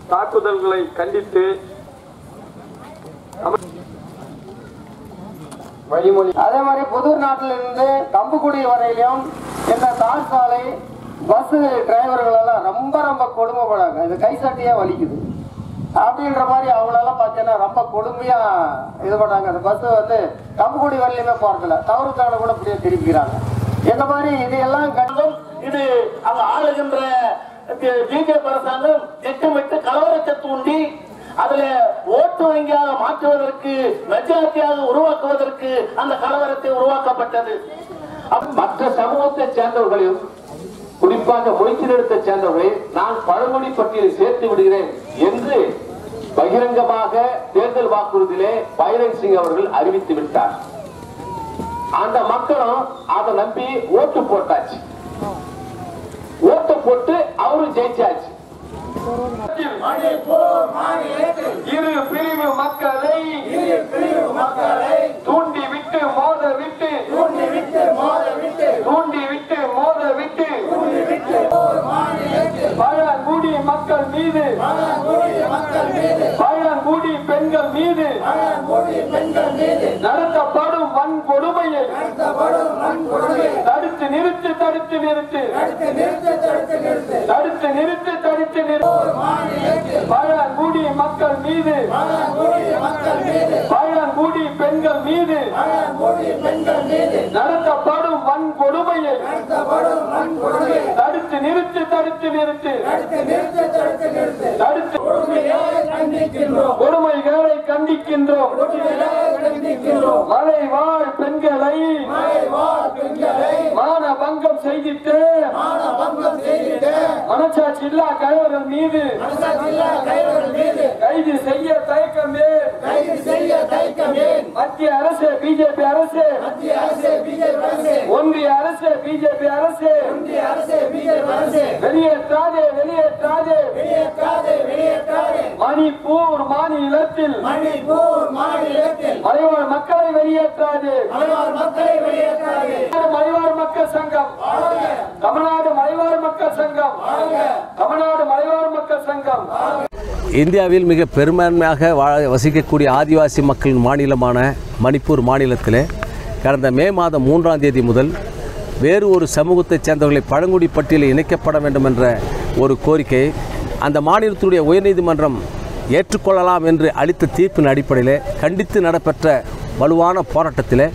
தாக்குதல்களை கண்டித்து வழிமொழி அதே மாதிரி புதூர் நாட்டில இருந்து கம்புக்குடி வரையிலும் இந்த தார் சாலை பஸ் டிரைவர்கள் எல்லாம் ரொம்ப ரொம்ப கொடுமைப்படாங்க இது கை சட்டியா வலிக்குது அப்படின்ற மாதிரி அவங்களெல்லாம் பார்த்தீங்கன்னா ரொம்ப கொடுமையா இது பண்ணாங்க அந்த பஸ் வந்து கம்புக்குடி வரையிலுமே போறதில்ல தவறு தான கூட இப்படியே திருப்பிக்கிறாங்க இந்த மாதிரி இதையெல்லாம் கண்டு இது அங்க ஆளுகின்ற பிஜேபி அரசாங்கம் திட்டமிட்டு கலவரத்தை தூண்டி அதுல ஓட்டு வங்கியாக மாற்றுவதற்கு மெஜாரிட்டியாக உருவாக்குவதற்கு அந்த கலவரத்தை உருவாக்கப்பட்டது அப்ப மற்ற சமூகத்தை சேர்ந்தவர்களையும் குறிப்பாக மொழித்தினத்தை சேர்ந்தவர்களை நான் பழமொழி பட்டியலில் சேர்த்து விடுகிறேன் என்று பகிரங்கமாக தேர்தல் வாக்குறுதியிலே பைரன் சிங் அவர்கள் அறிவித்து விட்டார் அந்த மக்களும் அதை நம்பி ஓட்டு போட்டாச்சு ஓட்டு போட்டு அவரும் ஜெயிச்சாச்சு இரு பிரிவு மக்களை தூண்டி விட்டு மோத விட்டு தூண்டி விட்டு மோத விட்டு பழங்குடி மக்கள் மீது பழங்குடி பெண்கள் மீது நடத்தப்படும் வன்கொடுமையை தடுத்து நிறுத்து தடுத்து நிறுத்து தடுத்து நிறுத்து தடுத்து நிறுத்து பழங்குடி மக்கள் மீது பழங்குடி பெண்கள் மீது நடத்தப்படும் வன்கொடுமையை தடுத்து நிறுத்து தடுத்து நிறுத்து தடுத்து கொடுமைகளை கண்டிக்கின்றோம் மலை வாழ் பெண்களை மான பங்கம் செய்திட்டு மனசாட்சி இல்லா கயவர்கள் மீது கைது செய்ய தயக்கமே மத்திய அரசு பிஜேபி அரசு ஒன்றிய அரசு பிஜேபி அரசு வெளியேற்றாதே வெளியேற்றாதே மணிப்பூர் மாநிலத்தில் மலைவாழ் மக்களை வெளியேற்றாதே மலைவாழ் மக்கள் சங்கம் தமிழ்நாடு மலைவாழ் மக்கள் சங்கம் தமிழ்நாடு மலைவாழ் மக்கள் சங்கம் இந்தியாவில் மிக பெரும்பான்மையாக வாழ வசிக்கக்கூடிய ஆதிவாசி மக்களின் மாநிலமான மணிப்பூர் மாநிலத்தில் கடந்த மே மாதம் மூன்றாம் தேதி முதல் வேறு ஒரு சமூகத்தைச் சேர்ந்தவர்களை பழங்குடி பட்டியலில் இணைக்கப்பட வேண்டும் என்ற ஒரு கோரிக்கையை அந்த மாநிலத்துடைய உயர்நீதிமன்றம் ஏற்றுக்கொள்ளலாம் என்று அளித்த தீர்ப்பின் அடிப்படையில் கண்டித்து நடைபெற்ற வலுவான போராட்டத்தில்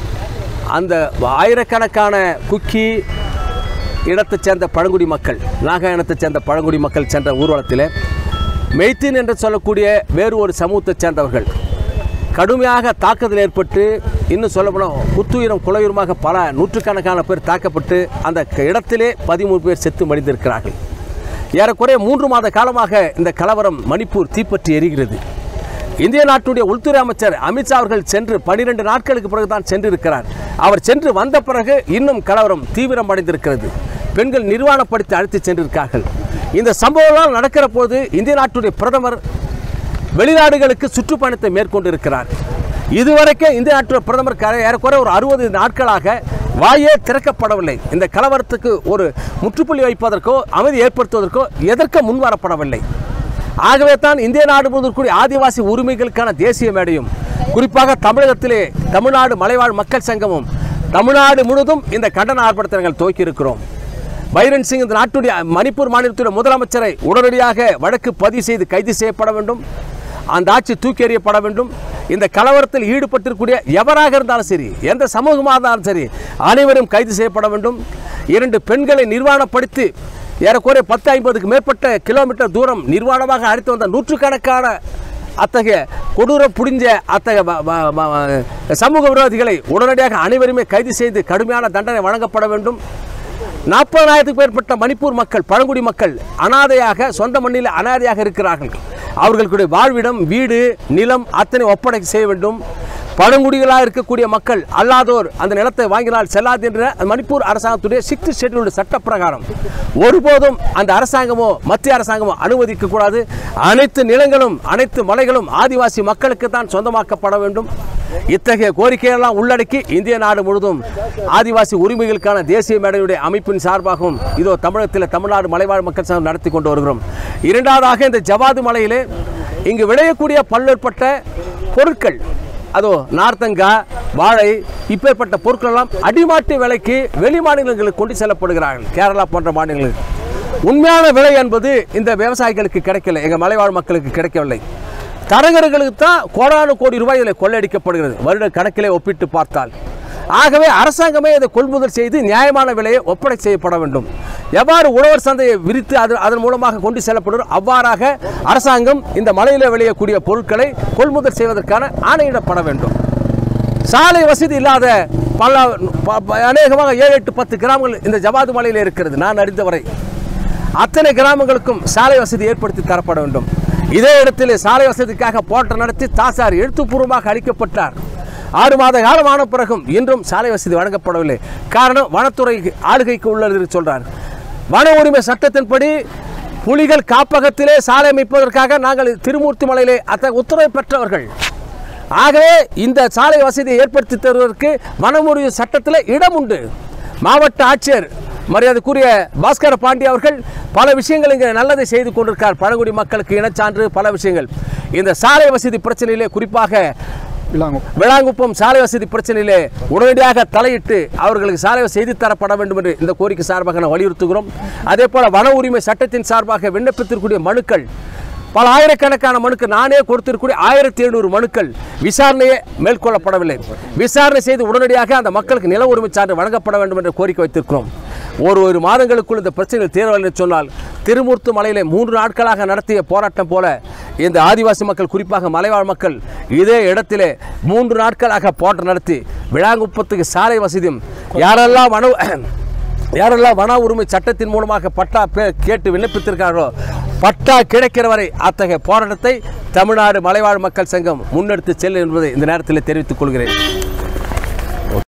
அந்த ஆயிரக்கணக்கான குக்கி இனத்தைச் சேர்ந்த பழங்குடி மக்கள் நாகா இனத்தைச் சேர்ந்த பழங்குடி மக்கள் சென்ற ஊர்வலத்தில் மெய்த்தீன் என்று சொல்லக்கூடிய வேறு ஒரு சமூகத்தைச் சேர்ந்தவர்கள் கடுமையாக தாக்குதல் ஏற்பட்டு இன்னும் சொல்லப்போனால் குத்துயிரம் குலையுரமாக பல நூற்றுக்கணக்கான பேர் தாக்கப்பட்டு அந்த க- இடத்திலே பதிமூணு பேர் செத்து மடிந்திருக்கிறார்கள் ஏறக்குறைய மூன்று மாத காலமாக இந்த கலவரம் மணிப்பூர் தீப்பற்றி எரிகிறது இந்திய நாட்டுடைய உள்துறை அமைச்சர் அமித்ஷா அவர்கள் சென்று பனிரெண்டு நாட்களுக்கு பிறகுதான் சென்றிருக்கிறார் அவர் சென்று வந்த பிறகு இன்னும் கலவரம் தீவிரம் அடைந்திருக்கிறது பெண்கள் நிர்வாணப்படுத்தி அழைத்து சென்றிருக்கார்கள் இந்த சம்பவம்லாம் நடக்கிற போது இந்திய நாட்டுடைய பிரதமர் வெளிநாடுகளுக்கு சுற்றுப்பயணத்தை மேற்கொண்டிருக்கிறார் இதுவரைக்கும் இந்திய நாட்டு பிரதமர் க- ஏறக்குறைய ஒரு அறுபது நாட்களாக வாயே திறக்கப்படவில்லை இந்த கலவரத்துக்கு ஒரு முற்றுப்புள்ளி வைப்பதற்கோ அமைதி ஏற்படுத்துவதற்கோ எதற்க முன்வரப்படவில்லை ஆகவே தான் இந்திய நாடு முழுவதற்குரிய ஆதிவாசி உரிமைகளுக்கான தேசிய மேடையும் குறிப்பாக தமிழகத்திலே தமிழ்நாடு மலைவாழ் மக்கள் சங்கமும் தமிழ்நாடு முழுவதும் இந்த கண்டன ஆர்ப்பாட்டத்தை துவக்கி இருக்கிறோம் பைரன் சிங் இந்த நாட்டுடைய மணிப்பூர் மாநிலத்துடைய முதலமைச்சரை உடனடியாக வழக்கு பதிவு செய்து கைது செய்யப்பட வேண்டும் அந்த ஆட்சி தூக்கி எறியப்பட வேண்டும் இந்த கலவரத்தில் ஈடுபட்டிருக்கக்கூடிய எவராக இருந்தாலும் சரி எந்த சமூகமாக இருந்தாலும் சரி அனைவரும் கைது செய்யப்பட வேண்டும் இரண்டு பெண்களை நிர்வாணப்படுத்தி ஏறக்குறைய பத்து ஐம்பதுக்கு மேற்பட்ட கிலோமீட்டர் தூரம் நிர்வாணமாக அழைத்து வந்த நூற்றுக்கணக்கான அத்தகைய கொடூரம் புடிஞ்ச அத்தகைய வ- வ- வ- சமூக விரோதிகளை உடனடியாக அனைவருமே கைது செய்து கடுமையான தண்டனை வழங்கப்பட வேண்டும் நாற்பதாயிரத்துக்கு மேற்பட்ட மணிப்பூர் மக்கள் பழங்குடி மக்கள் அனாதையாக சொந்த மண்ணில் அனாதையாக இருக்கிறார்கள் அவர்களுடைய வாழ்விடம் வீடு நிலம் அத்தனை ஒப்படை செய்ய வேண்டும் பழங்குடிகளாக இருக்கக்கூடிய மக்கள் அல்லாதோர் அந்த நிலத்தை வாங்கினால் செல்லாது என்ற மணிப்பூர் அரசாங்கத்துடைய சிக்ஸ்த் ஷெட்யூல்டு சட்ட பிரகாரம் ஒருபோதும் அந்த அரசாங்கமோ மத்திய அரசாங்கமோ அனுமதிக்க கூடாது அனைத்து நிலங்களும் அனைத்து மலைகளும் ஆதிவாசி மக்களுக்கு தான் சொந்தமாக்கப்பட வேண்டும் இத்தகைய கோரிக்கையெல்லாம் உள்ளடக்கி இந்திய நாடு முழுவதும் ஆதிவாசி உரிமைகளுக்கான தேசிய மேடையுடைய அமைப்பின் சார்பாகவும் இதோ தமிழகத்தில் தமிழ்நாடு மலைவாழ் மக்கள் சங்கம் நடத்தி கொண்டு வருகிறோம் இரண்டாவதாக இந்த ஜவாது மலையிலே இங்கு விளையக்கூடிய பல்வேறுபட்ட பொருட்கள் அதோ நார்த்தங்காய் வாழை இப்பேற்பட்ட பொருட்கள் எல்லாம் அடிமாட்டு விலைக்கு வெளி மாநிலங்களுக்கு கொண்டு செல்லப்படுகிறார்கள் கேரளா போன்ற மாநிலங்களுக்கு உண்மையான விலை என்பது இந்த விவசாயிகளுக்கு கிடைக்கல எங்கள் மலைவாழ் மக்களுக்கு கிடைக்கவில்லை தரகர்களுக்கு தான் கோடானு கோடி ரூபாய் இதில் கொள்ளையடிக்கப்படுகிறது வருட கணக்கிலே ஒப்பிட்டு பார்த்தால் ஆகவே அரசாங்கமே இதை கொள்முதல் செய்து நியாயமான விலையை ஒப்படை செய்யப்பட வேண்டும் எவ்வாறு உழவர் சந்தையை விரித்து அது அதன் மூலமாக கொண்டு செல்லப்படும் அவ்வாறாக அரசாங்கம் இந்த மலையில் விளையக்கூடிய பொருட்களை கொள்முதல் செய்வதற்கான ஆணையிடப்பட வேண்டும் சாலை வசதி இல்லாத பல ப- ப- அநேகமாக ஏழு எட்டு பத்து கிராமங்கள் இந்த ஜவாது மலையில் இருக்கிறது நான் அறிந்தவரை அத்தனை கிராமங்களுக்கும் சாலை வசதி ஏற்படுத்தி தரப்பட வேண்டும் இதே இடத்தில் சாலை வசதிக்காக போராட்டம் நடத்தி தாசார் எழுத்துப்பூர்வமாக அளிக்கப்பட்டார் ஆறு மாத காலம் ஆன பிறகும் இன்றும் சாலை வசதி வழங்கப்படவில்லை காரணம் வனத்துறை ஆளுகைக்கு உள்ளது என்று சொல்றார் வன உரிமை சட்டத்தின்படி புலிகள் காப்பகத்திலே சாலை அமைப்பதற்காக நாங்கள் திருமூர்த்தி மலையிலே அத்தகைய உத்தரவை பெற்றவர்கள் ஆகவே இந்த சாலை வசதியை ஏற்படுத்தி தருவதற்கு வனமுறை சட்டத்தில் இடம் உண்டு மாவட்ட ஆட்சியர் மரியாதைக்குரிய பாஸ்கர பாண்டி அவர்கள் பல விஷயங்கள் இங்கே நல்லதை செய்து கொண்டிருக்கார் பழங்குடி மக்களுக்கு இனச்சான்று பல விஷயங்கள் இந்த சாலை வசதி பிரச்சனையிலே குறிப்பாக விளாங்குப்பம் சாலை வசதி பிரச்சனையிலே உடனடியாக தலையிட்டு அவர்களுக்கு சாலை வசதி செய்து தரப்பட வேண்டும் என்று இந்த கோரிக்கை சார்பாக நான் வலியுறுத்துகிறோம் அதே போல வன உரிமை சட்டத்தின் சார்பாக விண்ணப்பித்திருக்கூடிய மனுக்கள் பல ஆயிரக்கணக்கான மனுக்கள் நானே கொடுத்திருக்கூடிய ஆயிரத்தி எழுநூறு மனுக்கள் விசாரணையே மேற்கொள்ளப்படவில்லை விசாரணை செய்து உடனடியாக அந்த மக்களுக்கு நில உரிமை சான்று வழங்கப்பட வேண்டும் என்ற கோரிக்கை வைத்திருக்கிறோம் ஒரு ஒரு மாதங்களுக்குள் இந்த பிரச்சனைகள் தீரவில்லை என்று சொன்னால் திருமூர்த்து மலையிலே மூன்று நாட்களாக நடத்திய போராட்டம் போல இந்த ஆதிவாசி மக்கள் குறிப்பாக மலைவாழ் மக்கள் இதே இடத்திலே மூன்று நாட்களாக போராட்டம் நடத்தி விழாங்குப்பத்துக்கு சாலை வசதியும் யாரெல்லாம் வன யாரெல்லாம் வன உரிமை சட்டத்தின் மூலமாக பட்டா பே- கேட்டு விண்ணப்பித்திருக்கார்களோ பட்டா கிடைக்கிற வரை அத்தகைய போராட்டத்தை தமிழ்நாடு மலைவாழ் மக்கள் சங்கம் முன்னெடுத்து செல்லும் என்பதை இந்த நேரத்தில் தெரிவித்துக் கொள்கிறேன்